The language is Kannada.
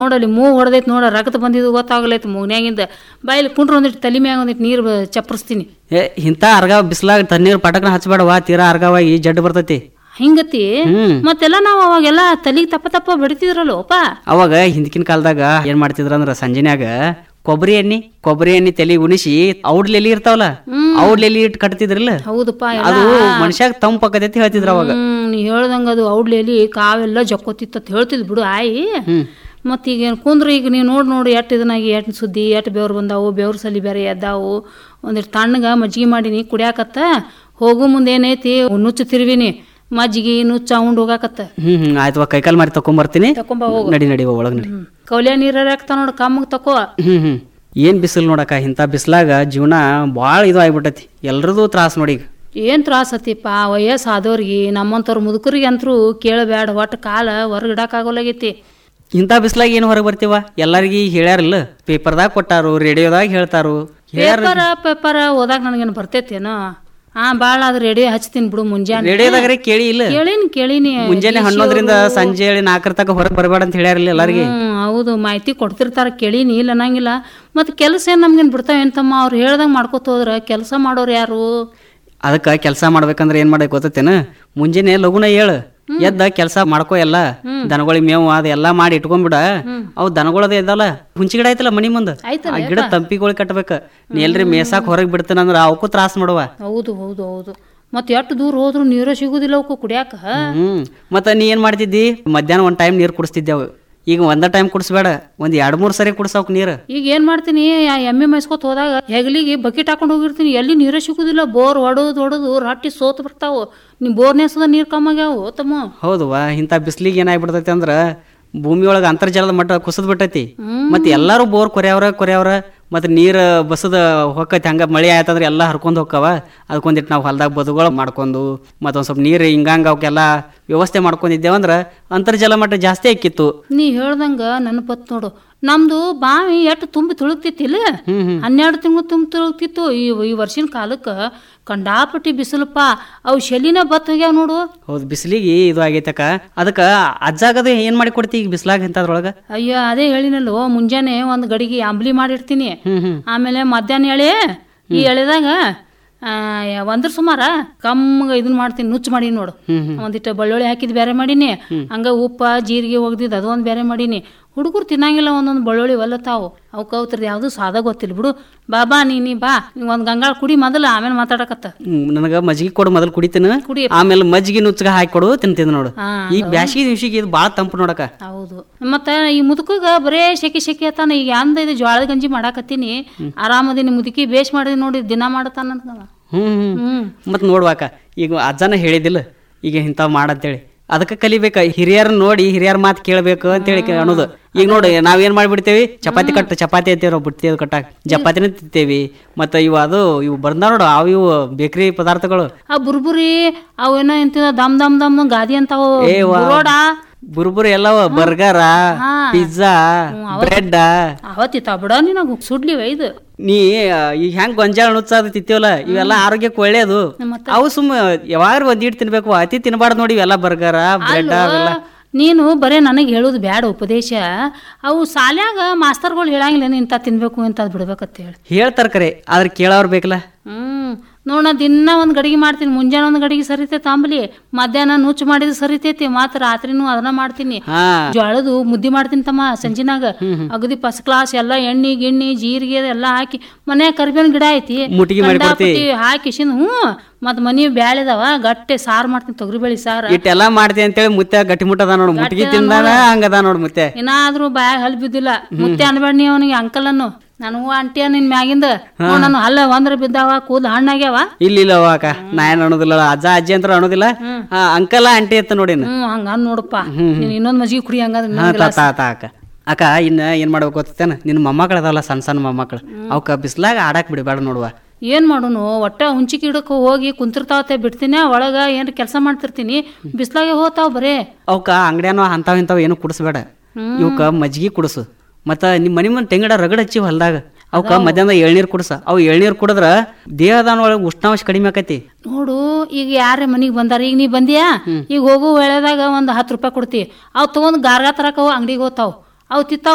ನೋಡಲ್ಲಿ ಮೂಗು ಹೊಡೆದೈತಿ ನೋಡ ರಕ್ತ ಬಂದಿದ್ದು ಗೊತ್ತಾಗಲೈತಿ ಮೂಗ್ನ್ಯಾಗಿಂದ ಬಾಯಲ್ಲಿ ಕುಂಡ್ರ ಒಂದಿಟ್ಟು ತಲೆ ಮ್ಯಾಗ ಒಂದಿಟ್ಟು ನೀರು ಚಪ್ಪರಿಸ್ತೀನಿ ಏ ಇಂಥ ಅರ್ಗಾವ್ ಬಿಸ್ಲಾಗ ತಣ್ಣೀರ್ ಪಟಕ್ನ ಹಚ್ಬೇಡವಾ ತೀರಾ ಅರ್ಗಾವಾಗಿ ಜಡ್ಡು ಬರ್ತೈತಿ ಹಿಂಗತಿ ಹ್ಮ್ ಮತ್ತೆಲ್ಲ ನಾವು ಅವಾಗೆಲ್ಲ ತಲೆಗೆ ತಪ್ಪ ತಪ್ಪ ಬಡಿತಿದ್ರಲ್ಲೋಪ ಅವಾಗ ಹಿಂದಕಿನ ಕಾಲದಾಗ ಏನ್ ಮಾಡ್ತಿದ್ರ ಅಂದ್ರ ಸಂಜೆನ್ಯಾಗ ಕೊಬ್ಬರಿ ಎಣ್ಣಿ ಕೊಬ್ಬರಿ ಎಣ್ಣಿ ತಲೆ ಉಣಿಸಿ ಔಡ್ಲೆಲಿ ಇರ್ತಾವಲ್ಲ ಔಡ್ಲೆಲಿ ಇಟ್ಟು ಕಟ್ತಿದ್ರಲ್ಲ ಹೌದಪ್ಪ ಎಲ್ಲ ಅದು ಮನುಷ್ಯಾಗ ತಂಪಕ್ಕದೈತಿ ಹೇಳ್ತಿದ್ರ ಅವಾಗ ಹ್ಮ್ ನೀ ಹೇಳ್ದಂಗ ಅದು ಔಡ್ಲೇಲಿ ಕಾವೆಲ್ಲ ಜಕ್ಕೋತಿತ್ತ ಅಂತ ಹೇಳ್ತಿದ್ ಬಿಡು ಆಯಿ ಹ್ಮ್ ಮತ್ತೆ ಈಗ ಕುಂದ್ರ ಈಗ ನೀವು ನೋಡಿ ನೋಡಿ ಎಟ್ಟು ಇದನ್ನಾಗಿ ಎಟ್ಟು ಸುದ್ದಿ ಎಟ್ಟು ಬೆವ್ರು ಬಂದಾವು ಬೆವ್ರು ಸಲಿ ಬೇರೆ ಎದ್ದಾವು ಒಂದಿಟ್ಟು ತಣ್ಣಗ ಮಜ್ಜಿಗೆ ಮಾಡೀನಿ ಕುಡಿಯಾಕತ್ತ ಹೋಗು ಮುಂದೆ ಏನೈತಿ ನುಚ್ಚು ತಿರುವಿನಿ ಮಜ್ಜಿಗೆ ನುಚ್ಚ ಉಂಡು ಹೋಗಾಕತ್ತ ಹ್ಮ್ ಹ್ಮ್ ಆಯ್ತು ಕೈಕಾಲ್ ಮಾರಿ ತಕೊಂಬರ್ತೀನಿ ತಕೊಂಬ ಹೋಗು ನಡಿ ನಡಿ ಒಳಗ್ ನಡಿ ಹ್ಮ್ ಕೌಲ್ಯ ನೀರ ಹಾಕ್ತಾ ನೋಡು ಕಮ್ಮಗೆ ತಕೋ ಹ್ಮ್ ಹ್ಮ್ ಏನ್ ಬಿಸಿಲು ನೋಡಕ್ಕ ಇಂಥ ಬಿಸ್ಲಾಗ ಜೀವನ ಭಾಳ ಇದು ಆಗ್ಬಿಟ್ಟೈತಿ ಎಲ್ರದು ತ್ರಾಸ ನೋಡಿ ಈಗ ಏನ್ ತ್ರಾಸ ಆತಿಪ್ಪ ವಯಸ್ಸು ಆದವ್ರಿಗೆ ನಮ್ಮಂಥವ್ರ ಮುದುಕರಿಗೆ ಅಂತರೂ ಕೇಳಬೇಡ ಒಟ್ಟು ಕಾಲ ಹೊರಗಿಡಕ್ಕಾಗೋಲಾಗೈತಿ ಇಂಥ ಬಿಸ್ಲಾಗ ಏನು ಹೊರಗೆ ಬರ್ತೀವ ಎಲ್ಲರಿಗೂ ಹೇಳ್ಯಾರಲ್ಲ ಪೇಪರ್ದಾಗ ಕೊಟ್ಟಾರು ರೇಡಿಯೋದಾಗ ಹೇಳ್ತಾರು ಹೇಳ್ಯಾರ ಪೇಪರ ಪೇಪರ ಓದಾಕ ನನಗೇನು ಬರ್ತೈತೇನೋ ಹಾ ಭಾಳ ಅದು ರೇಡಿಯೋ ಹಚ್ತೀನಿ ಬಿಡು ಮುಂಜಾನೆ ರೇಡಿಯೋದಾಗ್ರೆ ಕೇಳಿ ಇಲ್ಲ ಕೇಳೀನಿ ಕೇಳೀನಿ ಮುಂಜಾನೆ ಹನ್ನೊಂದರಿಂದ ಸಂಜೆ ಹೇಳಿ ನಾಲ್ಕರ ತಕ ಹೊರಗೆ ಬರಬೇಡ ಅಂತ ಹೇಳ್ಯಾರಲ್ಲ ಎಲ್ಲರಿಗೆ ಹ್ಮ್ ಹೌದು ಮಾಹಿತಿ ಕೊಡ್ತಿರ್ತಾರ ಕೇಳೀನಿ ಇಲ್ಲ ಅನ್ನಂಗಿಲ್ಲ ಮತ್ತೆ ಕೆಲಸ ಏನು ನಮ್ಗೇನು ಬಿಡ್ತಾವ ಎಂತಮ್ಮ ಅವ್ರು ಹೇಳ್ದಂಗೆ ಮಾಡ್ಕೋತ ಹೋದ್ರ ಕೆಲಸ ಮಾಡೋರು ಯಾರು ಅದಕ್ಕೆ ಕೆಲಸ ಮಾಡ್ಬೇಕಂದ್ರೆ ಏನ್ ಮಾಡ್ಬೇಕು ಗೊತ್ತೇನ ಮುಂಜಾನೆ ಲಗುನ ಹೇಳು ಎದ್ದ ಕೆಲಸ ಮಾಡ್ಕೋ ಎಲ್ಲ ದನಗಳಿಗೆ ಮೇವು ಅದು ಎಲ್ಲಾ ಮಾಡಿ ಇಟ್ಕೊಂಡ್ಬಿಡ ಅವು ದನಗಳದ ಎದ್ದಲ್ಲ ಹುಂಚಿ ಗಿಡ ಐತಲ್ಲ ಮನಿ ಮುಂದ ಆಯ್ತಲ್ಲ ಆ ಗಿಡ ತಂಪಿಗಳು ಕಟ್ಬೇಕ ನೀ ಎಲ್ರಿ ಮೇಸಾಕ್ ಹೊರಗೆ ಬಿಡ್ತೇನಂದ್ರ ಅವಕ್ಕೂ ತ್ರಾಸ ಮಾಡುವ ಹೌದು ಹೌದು ಹೌದು ಮತ್ತೆ ಎಷ್ಟು ದೂರ ಹೋದ್ರು ನೀರ ಸಿಗುದಿಲ್ಲ ಅವಕ್ಕೂ ಕುಡಿಯಾಕ ಹ್ಮ್ ಮತ್ತ ನೀ ಏನ್ ಮಾಡ್ತಿದ್ದಿ ಮಧ್ಯಾಹ್ನ ಒಂದ್ ಟೈಮ್ ನೀರ್ ಕುಡಿಸ್ತಿದ್ದೆವು ಈಗ ಒಂದ ಟೈಮ್ ಕುಡಿಸ್ಬೇಡ ಒಂದ್ ಎರಡ್ ಮೂರ್ ಸರಿ ಕುಡ್ಸೋಕ್ ನೀರ್ ಈಗ ಏನ್ ಮಾಡ್ತೀನಿ ಆ ಎಮ್ಮೆ ಮೈಸ್ಕೊತ ಹೋದಾಗ ಹೆಗಲಿಗೆ ಬಕೆಟ್ ಹಾಕೊಂಡು ಹೋಗಿರ್ತೀನಿ ಎಲ್ಲಿ ನೀರೇ ಸಿಗುದಿಲ್ಲ ಬೋರ್ ಹೊಡೋದು ಹೊಡೋದು ರಟ್ಟಿ ಸೋತ್ ಬರ್ತಾವು ನಿಮ್ ಬೋರ್ನೇ ಸದ ನೀರ್ ಕಮ್ಮಾಗ್ಯಾವು ತಮ್ಮ ಹೌದವಾ ಇಂಥ ಬಿಸ್ಲಿಗೆ ಏನಾಗ್ಬಿಡ್ತೈತಿ ಅಂದ್ರ ಭೂಮಿ ಒಳಗ ಅಂತರ್ಜಲದ ಮಟ್ಟ ಕುಸಿದ್ ಬಿಟ್ಟೈತಿ ಮತ್ತೆ ಎಲ್ಲಾರು ಬೋರ್ ಕೊರ್ಯಾವ್ರ ಕೊರ್ಯಾವ್ರ ಮತ್ತೆ ನೀರ್ ಬಸದ ಹೊಕ್ಕೈತಿ ಹಂಗ ಮಳೆ ಆಯ್ತಂದ್ರ ಎಲ್ಲಾ ಹರ್ಕೊಂಡ್ ಹೋಕ್ಕವ ಅದಕ್ಕೊಂದಿಟ್ಟು ನಾವು ಹೊಲ್ದಾಗ ಬದುಗಳು ಮಾಡ್ಕೊಂಡು ಮತ್ತೊಂದ್ ಸ್ವಲ್ಪ ನೀರು ಹಿಂಗಂಗ ಅವಕ್ಕೆಲ್ಲ ವ್ಯವಸ್ಥೆ ಮಾಡ್ಕೊಂಡಿದ್ದೇವಂದ್ರ ಅಂತರ್ಜಲ ಮಟ್ಟ ಜಾಸ್ತಿ ಆಕ್ಕಿತ್ತು ನೀ ಹೇಳ್ದಂಗ ನೆನಪತ್ ನೋಡು ನಮ್ದು ಬಾವಿ ಎಷ್ಟು ತುಂಬಿ ತುಳುಕ್ತಿತ್ತಿಲ್ಲ ಹ್ಮ್ ಹ್ಮ್ ಹನ್ನೆರಡು ತಿಂಗಳು ತುಂಬಿ ತುಳುಕ್ತಿತ್ತು ಈ ಈ ವರ್ಷಿನ ಕಾಲಕ್ಕ ಕಂಡಾಪಟ್ಟಿ ಬಿಸಿಲಪ್ಪ ಅವು ಶೆಲಿನ ಬತ್ ಹೋಗ್ಯಾವ ನೋಡು ಹೌದು ಬಿಸಿಲಿಗೆ ಇದು ಆಗೈತಕ್ಕ ಅದಕ್ಕ ಅಜ್ಜಾಗದ ಏನ್ ಮಾಡಿ ಕೊಡ್ತಿ ಈಗ ಬಿಸ್ಲಾಗ ಇಂಥದ್ರೊಳಗ ಅಯ್ಯೋ ಅದೇ ಹೇಳಿನಲ್ಲೋ ಮುಂಜಾನೆ ಒಂದು ಗಡಿಗೆ ಅಂಬ್ಲಿ ಮಾಡಿರ್ತೀನಿ ಹ್ಮ್ ಹ್ಮ್ ಆಮೇಲೆ ಮಧ್ಯಾಹ್ನ ಎಳೆ ಈ ಎಳೆದಾಗ ಆ, ಒಂದ್ರ ಸುಮಾರ ಕಮ್ಮಗ ಇದನ್ನ ಮಾಡ್ತೀನಿ ನುಚ್ಚು ಮಾಡೀನಿ ನೋಡು ಹ್ಮ್ ಹ್ಮ್ ಒಂದಿಟ್ಟು ಬೆಳ್ಳುಳ್ಳಿ ಹಾಕಿದ್ ಬೇರೆ ಮಾಡೀನಿ ಹಂಗ ಉಪ್ಪ ಜೀರಿಗೆ ಒಗ್ದಿದ್ದು ಅದು ಒಂದು ಬೇರೆ ಮಾಡೀನಿ ಹುಡುಗರು ತಿನ್ನಂಗಿಲ್ಲ ಒಂದೊಂದು ಬೆಳ್ಳುಳ್ಳಿ ಒಲ್ಲತಾವು ಅವಕ್ಕೆ ಅವತ್ರದ ಯಾವುದು ಸಾದ ಗೊತ್ತಿಲ್ಲ ಬಿಡು ಬಾ ಬಾ ನೀ ನೀ ಬಾ ನೀ ಒಂದು ಗಂಗಾಳ ಕುಡಿ ಮೊದಲು ಆಮೇಲೆ ಮಾತಾಡಕತ್ತ ಹ್ಮ್, ನನಗ ಮಜ್ಜಿಗೆ ಕೊಡು ಮೊದಲು ಕುಡಿತೀನಿ ಕುಡಿ ಆಮೇಲೆ ಮಜ್ಜಿಗೆ ನುಚ್ಚಗ ಹಾಕಿ ಕೊಡು ತಿಂತೀನಿ ನೋಡು ಹಾ ಈ ಬ್ಯಾಸಿಗೆ ದಿವ್ಸಿಗೆ ಇದು ಭಾಳ ತಂಪು ನೋಡಕ ಹೌದು ಮತ್ತೆ ಈ ಮುದುಕಗ ಬರೇ ಶೆಕೆ ಶೆಕೆ ಅತ್ತಾನ ಈಗ ಅಂದ ಇದು ಜ್ವಾಳದ ಗಂಜಿ ಮಾಡಾಕತ್ತೀನಿ ಆರಾಮದಿನಿ ಮುದುಕಿ ಬೇಷ್ ಮಾಡಿದ್ ನೋಡಿ ದಿನ ಮಾಡತಾನ ಹ್ಮ್ ಹ್ಮ್ ಹ್ಮ್ ಮತ್ ನೋಡ್ವಾಕ ಈಗ ಅಜ್ಜನ ಹೇಳಿದಿಲ್ಲ ಈಗ ಇಂಥವ್ ಮಾಡಂತೇಳಿ ಅದಕ್ಕೆ ಕಲಿಬೇಕ ಹಿರಿಯರ್ ನೋಡಿ ಹಿರಿಯರ್ ಮಾತು ಕೇಳ್ಬೇಕು ಅಂತೇಳಿ ಕೆ- ಅನ್ನೋದು ಈಗ ನೋಡಿ ನಾವೇನ್ ಮಾಡ್ಬಿಡ್ತೇವಿ ಚಪಾತಿ ಕಟ್ಟು ಚಪಾತಿ ಅಂತೀವಿ ನಾವು ಬಿಡ್ತೀವಿ ಕಟ್ಟಾಕ ಚಪಾತಿನ ತಿಂತೇವಿ ಮತ್ತೆ ಇವು ಅದು ಇವು ಬಂದ ನೋಡು ಅವು ಇವು ಬೇಕರಿ ಪದಾರ್ಥಗಳು ಆ ಬುರ್ಬುರಿ ಅವೇನೋ ಎಂತಿದ ದಮ್ ದಮ್ ದಮ್ ಗಾದಿ ಅಂತಾವು ಏ ವಾ. ಬುರೋಡ ಬುರ್ಬುರಿ ಎಲ್ಲವ ಬರ್ಗರ ಹಾ. ಪಿಜ್ಜಾ ಬ್ರೆಡ್ ಅವತ್ತಿತ್ತ ಬಿಡ ನಿನಗ ಸುಡ್ಲಿವ ಇದು ನೀ ಆ, ಈಗ ಹೆಂಗ್ ಗೊಂಜಾಳ ನುಚ್ಚದ ತಿಂತೀವಲ್ಲ ಇವೆಲ್ಲ ಆರೋಗ್ಯಕ್ಕೆ ಒಳ್ಳೇದು ಮತ್ತೆ? ಅವು ಸುಮ್ಮ ಯಾವಾಗ ಒಂದಿಟ್ಟು ತಿನ್ಬೇಕು ಅತಿ ತಿನ್ಬಾರ್ದು ನೋಡಿ ಇವೆಲ್ಲ ಬರ್ಗರ ಬ್ರೆಡ್ ಅವೆಲ್ಲ ನೀನು ಬರೇ ನನಗೆ ಹೇಳೋದು ಬ್ಯಾಡ ಉಪದೇಶ ಅವು ಸಾಲ್ಯಾಗ ಮಾಸ್ತರ್ಗಳು ಹೇಳಂಗಿಲ್ಲ ಇಂಥ ತಿನ್ಬೇಕು ಇಂಥದ್ದು ಬಿಡ್ಬೇಕಂತ ಹೇಳಿ ಹೇಳ್ತಾರ ಕರೆ ಆದ್ರೆ ಕೇಳೋರ್ ಬೇಕಲ್ಲ ಹ್ಮ್ ನೋಡ ದಿನ ಒಂದ್ ಗಡಿಗೆ ಮಾಡ್ತೀನಿ ಮುಂಜಾನೆ ಒಂದ್ ಗಡಿಗೆ ಸರಿತೈತೆ ಆಂಬಲಿ ಮಧ್ಯಾಹ್ನ ನುಚ್ಚು ಮಾಡಿದ್ ಸರಿತೈತಿ ಮಾತ್ರ ರಾತ್ರಿನೂ ಅದನ್ನ ಮಾಡ್ತೀನಿ ಹಾ ಜೋಳದು ಮುದ್ದಿ ಮಾಡ್ತೀನಿ ತಮ್ಮ ಸಂಜಿನಾಗ ಅಗದಿ ಫಸ್ಟ್ ಕ್ಲಾಸ್ ಎಲ್ಲ ಎಣ್ಣೆ ಗಿಣ್ಣಿ ಜೀರಿಗೆ ಎಲ್ಲ ಹಾಕಿ ಮನ್ಯಾಗ ಕರಿಬೇವಿನ ಗಿಡ ಐತಿ ಮುಟ್ಗಿ ಮಾಡಿ ಕೊಡ್ತಿ? ಕಂಡಾಪಟ್ಟಿ ಹಾಕಿ ಶಿನ್ ಹ್ಞೂ ಮತ್ ಮನಿ ಬ್ಯಾಳೆದವ ಗಟ್ಟೆ ಸಾರು ಮಾಡ್ತೀನಿ ತೊಗರಿಬೇಳಿ ಸಾರ ಇಟ್ಟೆಲ್ಲ ಮಾಡ್ತಿ ಅಂತೇಳಿ ಮುತ್ತೆ ಗಟ್ಟಿ ಮುಟ್ಟದ ನೋಡು ಮುಟ್ಟಿಗೆ ತಿಂದಾನ ಹಂಗದ ನೋಡು ಮುತ್ತೆ ಏನಾದ್ರೂ ಬಾಯಾಗ ಹಲ್ ಬಿದ್ದಿಲ್ಲ ಮುತ್ತೆ ಅನ್ಬೇಡ ನೀ ಅವನಿಗೆ ಅಂಕಲ್ ಅನ್ನು ನನಗೂ ಅಂಟಿ ನಿನ್ ಮ್ಯಾಗಿಂದ ನೋಡ್ ನಾನು ಹಲ್ಲ ಒಂದ್ರ ಬಿದ್ದಾವ ಕೂದ್ ಹಣ್ಣಾಗ್ಯಾವ ಇಲ್ಲ ಇಲ್ಲ ಅಕ್ಕ ನಾ ಏನ್ ಅನ್ನೋದಿಲ್ಲ ಅಜ್ಜ ಅಜ್ಜಿ ಅಂತ ಅನ್ನೋದಿಲ್ಲ ಆ, ಅಂಕಲ ಆಂಟಿ ಅಂತ ನೋಡಿ ಹ್ಮ್ ಹಂಗ ಅನ್ ನೋಡಪ್ಪ ನೀನ್ ಇನ್ನೊಂದ್ ಮಜ್ಜಿಗೆ ಕುಡಿ ಹಂಗಾದ್ರೆ ಹಾ ತಾ ತಾ ತಾ ಅಕ್ಕ ಅಕ್ಕ ಇನ್ನ ಏನ್ ಮಾಡ್ಬೇಕು ಗೊತ್ತೇನ ನಿನ್ನ ಮೊಮ್ಮಕ್ಳು ಅದಾವಲ್ಲ ಸಣ್ಣ ಸಣ್ಣ ಮೊಮ್ಮಕ್ಳು ಅವಕ್ಕ ಬಿಸ್ಲಾಗ ಆಡಾಕ್ ಬಿಡಬೇಡ ನೋಡುವ ಏನ್ ಮಾಡೋನು ಒಟ್ಟ ಹುಂಚಿಕೆ ಗಿಡಕ್ಕೆ ಹೋಗಿ ಕುಂತಿರ್ತಾವತ್ತೆ ಬಿಡ್ತೀನಿ ಒಳಗ ಏನ್ರ ಕೆಲಸ ಮಾಡ್ತಿರ್ತೀನಿ ಬಿಸ್ಲಾಗೆ ಹೋತಾವ್ ಬರೇ ಅವಕ್ಕ ಅಂಗಡ್ಯಾನೋ ಅಂತಾವ್ ಇಂತಾವ್ ಏನು ಕುಡಿಸ್ಬೇಡ ಇವಕ್ಕ ಮಜ್ಜಿಗೆ ಕುಡಿಸು ಮತ್ತ ನಿಮ್ ಮನಿ ಮುಂದೆ ತೆಂಗಡ ರಗಡ್ ಹಚ್ಚಿ ಹೊಲ್ದಾಗ ಅವಕ್ಕ ಮಧ್ಯಾಹ್ನ ಎಳ್ನೀರ್ ಕುಡ್ಸ ಅವು ಎಳ್ನೀರ್ ಕುಡಿದ್ರ ದೇಹದಾನ ಒಳಗೆ ಉಷ್ಣಾಂಶ ಕಡಿಮೆ ಆಕತಿ ನೋಡು ಈಗ ಯಾರೇ ಮನಿಗ್ ಬಂದಾರ ಈಗ ನೀ ಬಂದಿಯಾ ಈಗ ಹೋಗು ವೇಳೆದಾಗ ಒಂದ್ ಹತ್ತು ರೂಪಾಯಿ ಕೊಡ್ತಿ ಅವ್ ತಗೊಂಡ್ ಗಾರ್ಗಾ ತರಕ ಅಂಗಡಿಗೆ ಹೋತಾವ್ ಅವ್ ತಿತ್ತಾವ್